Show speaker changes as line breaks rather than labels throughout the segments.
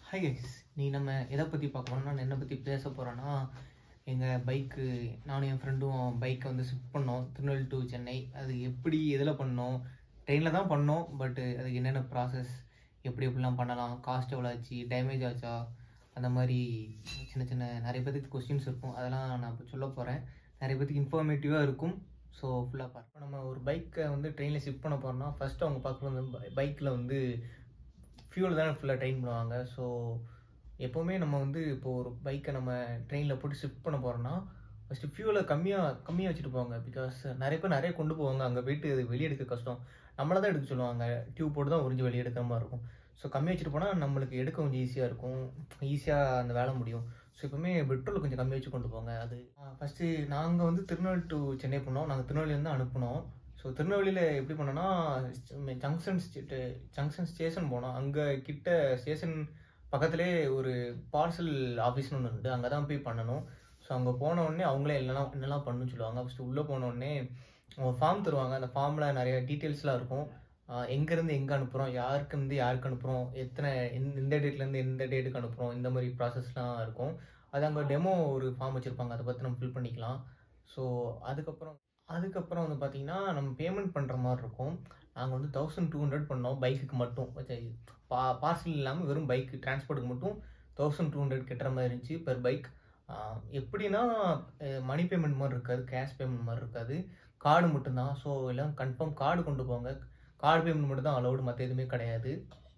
hi guys நீ நம்ம எதை பற்றி பார்க்க போறோம்னா நான் என்ன பற்றி பேச போகிறேன்னா எங்கள் பைக்கு நானும் என் ஃப்ரெண்டும் பைக்கை வந்து ஷிஃப்ட் பண்ணோம் திருநெல்வேலி டு சென்னை அது எப்படி எதில் பண்ணோம் ட்ரெயினில் தான் பண்ணோம் பட்டு அதுக்கு என்னென்ன ப்ராசஸ் எப்படி எப்படிலாம் பண்ணலாம் காஸ்ட் எவ்வளோ ஆச்சு டேமேஜ் ஆச்சா அந்த மாதிரி சின்ன சின்ன நிறைய பேருக்கு கொஸ்டின்ஸ் இருக்கும் அதெல்லாம் நான் இப்போ சொல்ல போகிறேன் நிறைய பேருக்கு இன்ஃபார்மேட்டிவாக இருக்கும் ஸோ ஃபுல்லாக பார்ப்போம் நம்ம ஒரு பைக்கை வந்து ட்ரெயினில் ஷிஃப்ட் பண்ண போகிறோம்னா ஃபஸ்ட்டு அவங்க பார்க்குறது வந்து பைக்கில் வந்து ஃபியூல் தானே ஃபுல்லாக ட்ரெயின் பண்ணுவாங்க ஸோ எப்போவுமே நம்ம வந்து இப்போ ஒரு பைக்கை நம்ம ட்ரெயினில் போட்டு ஷிஃப்ட் பண்ண போகிறோம்னா ஃபஸ்ட்டு ஃபியூலை கம்மியாக கம்மியாக வச்சுட்டு போவாங்க பிகாஸ் நிறைய பேர் நிறைய கொண்டு போவாங்க அங்கே போயிட்டு அது வெளியே எடுக்க கஷ்டம் நம்மளை தான் எடுக்க சொல்லுவாங்க டியூப் போட்டு தான் உறிஞ்சி வெளியே எடுக்கிற மாதிரி இருக்கும் ஸோ கம்மியாக வச்சுட்டு போனால் நம்மளுக்கு எடுக்க கொஞ்சம் ஈஸியாக இருக்கும் ஈஸியாக அந்த வேலை முடியும் ஸோ எப்போவுமே பெட்ரோல் கொஞ்சம் கம்மி வச்சு கொண்டு போங்க அது ஃபஸ்ட்டு நாங்கள் வந்து திருநெல்வேலி டு சென்னை பண்ணோம் நாங்கள் திருநெல்வேலியிலேருந்து அனுப்புனோம் ஸோ திருநெல்வேலியில் எப்படி பண்ணோன்னா ஜங்ஷன் ஜங்ஷன் ஸ்டேஷன் போனோம் அங்கே கிட்ட ஸ்டேஷன் பக்கத்துலேயே ஒரு பார்சல் ஆஃபீஸ்னு ஒன்று உண்டு அங்கே தான் போய் பண்ணணும் ஸோ அங்கே போன உடனே அவங்களே என்னெல்லாம் என்னெல்லாம் பண்ணணும்னு சொல்லுவாங்க ஃபஸ்ட்டு உள்ளே போன உடனே அவங்க ஃபார்ம் தருவாங்க அந்த ஃபார்மில் நிறைய டீட்டெயில்ஸ்லாம் இருக்கும் எங்கேருந்து எங்கே அனுப்புகிறோம் யாருக்கு இருந்து யாருக்கு அனுப்புகிறோம் எத்தனை எந்த எந்த டேட்லேருந்து எந்த டேட்டுக்கு அனுப்புகிறோம் இந்த மாதிரி ப்ராசஸ்லாம் இருக்கும் அது அங்கே டெமோ ஒரு ஃபார்ம் வச்சுருப்பாங்க அதை பற்றி நம்ம ஃபில் பண்ணிக்கலாம் ஸோ அதுக்கப்புறம் அதுக்கப்புறம் வந்து பார்த்தீங்கன்னா நம்ம பேமெண்ட் பண்ணுற மாதிரி இருக்கும் நாங்கள் வந்து தௌசண்ட் டூ ஹண்ட்ரட் பண்ணோம் பைக்குக்கு மட்டும் பா பார்சல் இல்லாமல் வெறும் பைக் டிரான்ஸ்போர்ட்டுக்கு மட்டும் தௌசண்ட் டூ ஹண்ட்ரட் கட்டுற மாதிரி இருந்துச்சு பெர் பைக் எப்படின்னா மணி பேமெண்ட் மாதிரி இருக்காது கேஷ் பேமெண்ட் மாதிரி இருக்காது கார்டு மட்டும்தான் ஸோ எல்லாம் கன்ஃபார்ம் கார்டு கொண்டு போங்க கார்டு பேமெண்ட் மட்டும் தான் அலௌடு மற்ற எதுவுமே கிடையாது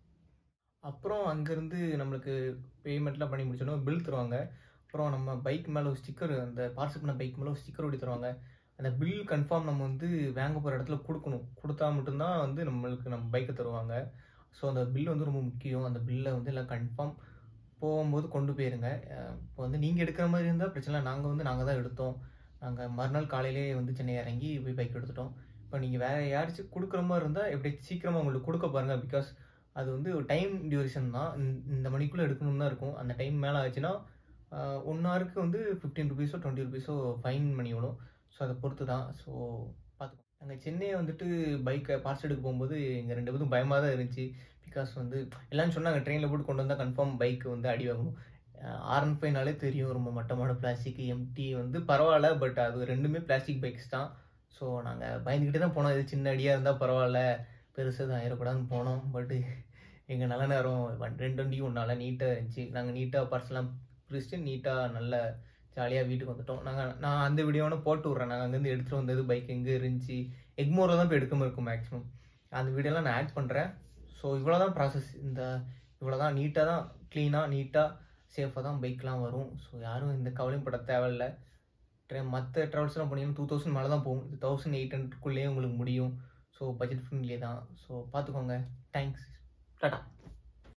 அப்புறம் அங்கேருந்து நம்மளுக்கு பேமெண்ட்லாம் பண்ணி முடிச்சோன்னா பில் தருவாங்க அப்புறம் நம்ம பைக் மேலே ஒரு ஸ்டிக்கர் அந்த பார்சல் பண்ண பைக் மேலே ஒரு ஸ்டிக்கர் ஒட்டி தருவாங்க அந்த பில் கன்ஃபார்ம் நம்ம வந்து வாங்க போகிற இடத்துல கொடுக்கணும் கொடுத்தா மட்டும்தான் வந்து நம்மளுக்கு நம்ம பைக்கை தருவாங்க ஸோ அந்த பில் வந்து ரொம்ப முக்கியம் அந்த பில்லை வந்து எல்லாம் கன்ஃபார்ம் போகும்போது கொண்டு போயிருங்க இப்போ வந்து நீங்கள் எடுக்கிற மாதிரி இருந்தால் பிரச்சனை இல்லை நாங்கள் வந்து நாங்கள் தான் எடுத்தோம் நாங்கள் மறுநாள் காலையிலே வந்து சென்னை இறங்கி போய் பைக் எடுத்துட்டோம் இப்போ நீங்கள் வேறு யாராச்சும் கொடுக்குற மாதிரி இருந்தால் எப்படி சீக்கிரமாக உங்களுக்கு கொடுக்க பாருங்கள் பிகாஸ் அது வந்து டைம் டியூரேஷன் தான் இந்த மணிக்குள்ளே எடுக்கணும்னு தான் இருக்கும் அந்த டைம் மேலே ஆச்சுன்னா ஒன் ஹவருக்கு வந்து ஃபிஃப்டீன் ருபீஸோ டுவெண்ட்டி ருபீஸோ ஃபைன் பண்ணி விடும் ஸோ அதை பொறுத்து தான் ஸோ பார்த்துக்கோ நாங்கள் சென்னையை வந்துட்டு பைக்கை பார்சல் எடுக்க போகும்போது எங்கள் ரெண்டு பேரும் பயமாக தான் இருந்துச்சு பிகாஸ் வந்து எல்லாம் சொன்னாங்க ட்ரெயினில் போட்டு கொண்டு வந்தால் கன்ஃபார்ம் பைக் வந்து அடி வாங்கணும் ஆர் ஒன் ஃபைவ்னாலே தெரியும் ரொம்ப மட்டமான பிளாஸ்டிக் எம்டி வந்து பரவாயில்ல பட் அது ரெண்டுமே பிளாஸ்டிக் பைக்ஸ் தான் ஸோ நாங்கள் பயந்துக்கிட்டே தான் போனோம் இது சின்ன அடியாக இருந்தால் பரவாயில்ல பெருசாக தான் ஆயிடக்கூடாதுன்னு போனோம் பட்டு எங்கள் நல்ல நேரம் ரெண்டு வண்டியும் ஒன்றால் நீட்டாக இருந்துச்சு நாங்கள் நீட்டாக பர்ஸ்லாம் பிரிச்சுட்டு நீட்டாக நல்ல ஜாலியாக வீட்டுக்கு வந்துட்டோம் நாங்கள் நான் அந்த வீடியோன்னு போட்டு விட்றேன் நாங்கள் அங்கேருந்து எடுத்துகிட்டு வந்தது பைக் எங்கே இருந்துச்சு எக்மோரில் தான் போய் எடுக்காமல் இருக்கும் மேக்ஸிமம் அந்த வீடியோலாம் நான் ஆட் பண்ணுறேன் ஸோ இவ்வளோ தான் ப்ராசஸ் இந்த இவ்வளோ தான் நீட்டாக தான் க்ளீனாக நீட்டாக சேஃபாக தான் பைக்லாம் வரும் ஸோ யாரும் இந்த கவலையும் பட தேவையில்லை ட்ரெயின் மற்ற ட்ராவல்ஸ்லாம் போனீங்கன்னா டூ தௌசண்ட் மேலே தான் போகும் இது தௌசண்ட் எயிட் ஹண்ட்ரட்குள்ளேயே உங்களுக்கு முடியும் ஸோ பட்ஜெட் ஃப்ரெண்ட்லி தான் ஸோ பார்த்துக்கோங்க தேங்க்ஸ் டாட்டா